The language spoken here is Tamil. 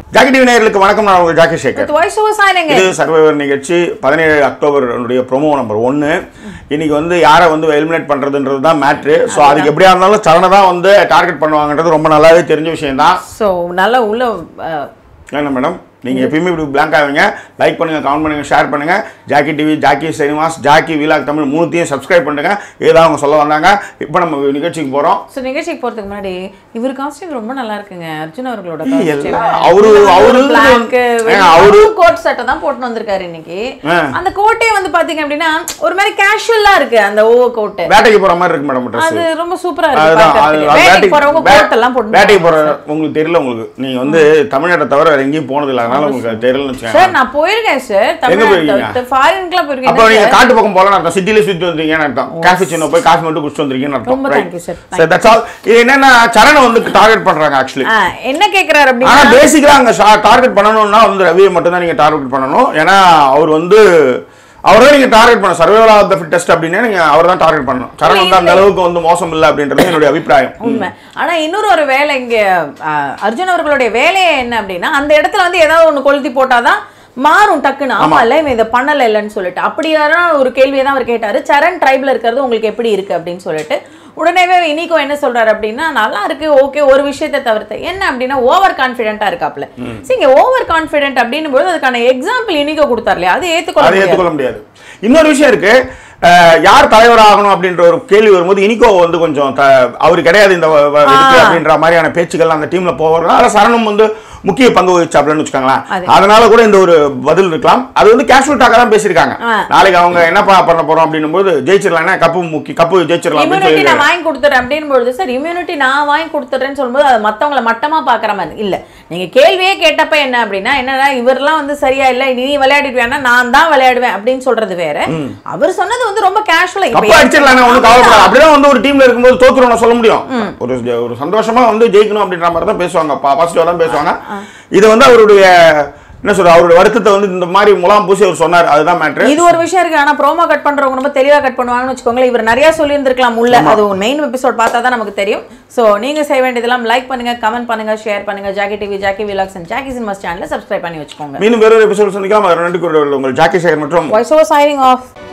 ஜாக்கி டிவி நேயர்களுக்கு வணக்கம் நான் உங்கள் Jackie Sekar with voice over சாயனங்க இது சர்வைவர் நிகழ்ச்சி பதினேழு அக்டோபர் ப்ரோமோ நம்பர் ஒன்று இன்னைக்கு வந்து யாரை வந்து எலிமினேட் பண்ணுறதுன்றது தான் மேட்ரு ஸோ அதுக்கு எப்படியா இருந்தாலும் சரணை தான் வந்து டார்கெட் பண்ணுவாங்கன்றது ரொம்ப நல்லாவே தெரிஞ்ச விஷயம் தான் ஸோ நல்லா உள்ள அஹ், என்ன மேடம் நீங்கள் எப்பயுமே இப்படி blank ஆவீங்க லைக் பண்ணுங்கள் கமெண்ட் பண்ணுங்கள் ஷேர் பண்ணுங்கள் Jackie TV Jackie Cinemas Jackie Vlog Tamil மூணுத்தையும் சப்ஸ்கிரைப் பண்ணுங்க ஏதாவது அவங்க சொல்ல வந்தாங்க இப்போ நம்ம நிகழ்ச்சிக்கு போகிறோம் ஸோ நிகழ்ச்சிக்கு போறதுக்கு முன்னாடி இவர் காஸ்டியூம் ரொம்ப நல்லா இருக்குங்க அர்ஜுன் அவர்களோட எல்லாம் அவரு அவரு அவரு கோட் சட்டை தான் போட்டு வந்திருக்காரு இன்னைக்கு ஆ. அந்த கோட்டே வந்து பாத்தீங்க அப்படின்னா ஒரு மாதிரி கேஷுவலா இருக்கு அந்த ஓவர் கோட்டு வேட்டைக்கு போகிற மாதிரி இருக்கு மேடம் ட்ரெஸ் அது ரொம்ப சூப்பரா இருக்கு அதுதான் அது- பார்க்கறதுக்கு. அது வேட்டைக்கு வேட்டைக்கு போறவங்க வே- கோட் எல்லாம் போட்டு வேட்டைக்கு போற உங்களுக்கு தெரியல உங்களுக்கு நீங்க வந்து தமிழ்நாட்டை தவிர வேற எங்கேயும் போனது இல்லை அதனால உங்களுக்கு அது தெரியலன்னு வச்சுக்கோங்க சார் நான் போயிருக்கேன் சார் போயிருக்கீங்க? தமிழ்நாட்டு ஃபாரின்க்குலாம் அப்போ போயிருக்கேன் நீங்க காட்டு பக்கம் போகலாம் அர்த்தம் சிட்டில சுத்தி வந்திருக்கீங்கன்னு அர்த்தம் காஃபி சின்ன போய் காஃபி மட்டும் குடிச்சிட்டு வந்திருக்கீங்கன்னு ரொம்ப அர்த்தம் thank you, sir. Thank sir that's all இது என்னன்னா சரணை வந்து டார்கெட் பண்றாங்க ஆக்சுவலி ஆ, என்ன கேக்குறாரு ஆனா அப்படின்னா பேசிக்கலா அங்க டார்கெட் பண்ணணும்னா வந்து ரவியை மட்டும் தான் நீங்க டார்கெட் பண்ணணும் ஏன்னா அவர் வந்து அவர் தான் நீங்க டார்கெட் பண்ணணும் சர்வைவல் ஆஃப் த ஃபிட்டஸ்ட் அப்படின்னா நீங்க அவர் தான் டார்கெட் பண்ணணும் சரண் வந்து அந்த அளவுக்கு வந்து மோசம் இல்லை அப்படின்றது என்னுடைய அபிப்பிராயம் உண்மை ஆனா இன்னொரு ஒரு வேலை இங்க ஆ, அர்ஜுன் அவர்களுடைய வேலையே என்ன அப்படின்னா அந்த இடத்துல வந்து ஏதாவது ஒண்ணு கொளுத்தி போட்டாதான் மாறும் டக்குன்னு ஆமா இல்ல இவன் இதை பண்ணல இல்லைன்னு சொல்லிட்டு அப்படியான ஒரு கேள்வியை தான் அவர் கேட்டாரு சரண் ட்ரைப்ல இருக்கிறது உங்களுக்கு எப்படி இருக்கு அப்படின்னு சொல்லிட்டு உடனேவே இனிக்கோ என்ன சொல்றாரு அப்படின்னா நல்லா இருக்கு ஓகே ஒரு விஷயத்தை தவிர்த்து என்ன அப்படின்னா ஓவர் கான்ஃபிடென்ட்டா இருக்காப்ல சரிங்க ஓவர் கான்ஃபிடென்ட் அப்படின்னும் போது அதுக்கான எக்ஸாம்பிள் இனிக்கோ கொடுத்தாரு இல்லையா அது ஏத்துக்கொள்ள அதை முடியாது. ஏற்றுக்கொள்ள முடியாது இன்னொரு விஷயம் இருக்கு அஹ், யார் தலைவர் ஆகணும் அப்படின்ற ஒரு கேள்வி வரும்போது இனிக்கோ வந்து கொஞ்சம் த- அவரு கிடையாது இந்த வ- வ- இதுக்கு ஆ. அப்படின்ற மாதிரியான பேச்சுக்கள் அந்த டீம்ல போகிறதுனால சரணம் வந்து முக்கிய பங்கு வகிச்சாப்லன்னு வச்சுக்கோங்களேன் அது. அதனால கூட இந்த ஒரு பதில் இருக்கலாம் அது வந்து கேஷுவல் டாக்கா தான் பேசியிருக்காங்க ஆ. நாளைக்கு அவங்க என்ன ப- பண்ண போறோம் அப்படின்னும் போது ஜெயிச்சிடலாம் கப்பு முக்கி கப்பு ஜெயிச்சிடலாம் அப்படின்னு இம்யூனிட்டி சொல்லி நான் வாங்கி கொடுத்துறேன் அப்படின்னு பொழுது சார் இம்யூனிட்டி நான் வாங்கி கொடுத்துறேன்னு சொல்லும்போது அது மத்தவங்கள மட்டமா பாக்குற மாதிரி இல்ல நீங்க கேள்வியே கேட்டப்ப என்ன அப்படின்னா என்னடா இவரெல்லாம் வந்து சரியா இல்ல நீ விளையாடிடுவேன்னா நான் தான் விளையாடுவேன் அப்படின்னு சொல்றது வேற அவர் சொன்னது வந்து ரொம்ப கேஷுவலா கப்பு அடிச்சிடலாம் ஒன்றும் கவலைப்படாது அப்படிதான் வந்து ஒரு டீம்ல இருக்கும்போது தோத்துருவோம் சொல்ல முடியும் ஒரு ஒரு சந்தோஷமா வந்து ஜெயிக்கணும் அப்படின்ற மாதிரி தான் பேசுவாங்க பாசிட்டிவா தான் பேசுவாங்க இது வந்து அவருடைய என்ன சொல்ற அவருடைய வருத்தத்தை வந்து இந்த மாதிரி முலாம் பூசி அவர் சொன்னார் அதுதான் மேட்ரு இது ஒரு விஷயம் இருக்கு ஆனா ப்ரோமோ கட் பண்றவங்க ரொம்ப தெளிவா கட் பண்ணுவாங்கன்னு வச்சுக்கோங்களேன் இவர் நிறைய சொல்லியிருந்திருக்கலாம் உள்ள அது மெயின் எபிசோட் பார்த்தா தான் நமக்கு தெரியும் சோ நீங்க செய்ய வேண்டியதெல்லாம் லைக் பண்ணுங்க கமெண்ட் பண்ணுங்க ஷேர் பண்ணுங்க Jackie TV Jackie Vlogs and Jackie Cinemas சேனலை சப்ஸ்கிரைப் பண்ணி வச்சுக்கோங்க மீண்டும் வேறொரு எபிசோட் சந்திக்கலாம் அது ரெண்டு உங்கள் ஜாக்கி சேகர் மற்றும் வாய்ஸ் ஓவர் சைனிங் ஆஃப்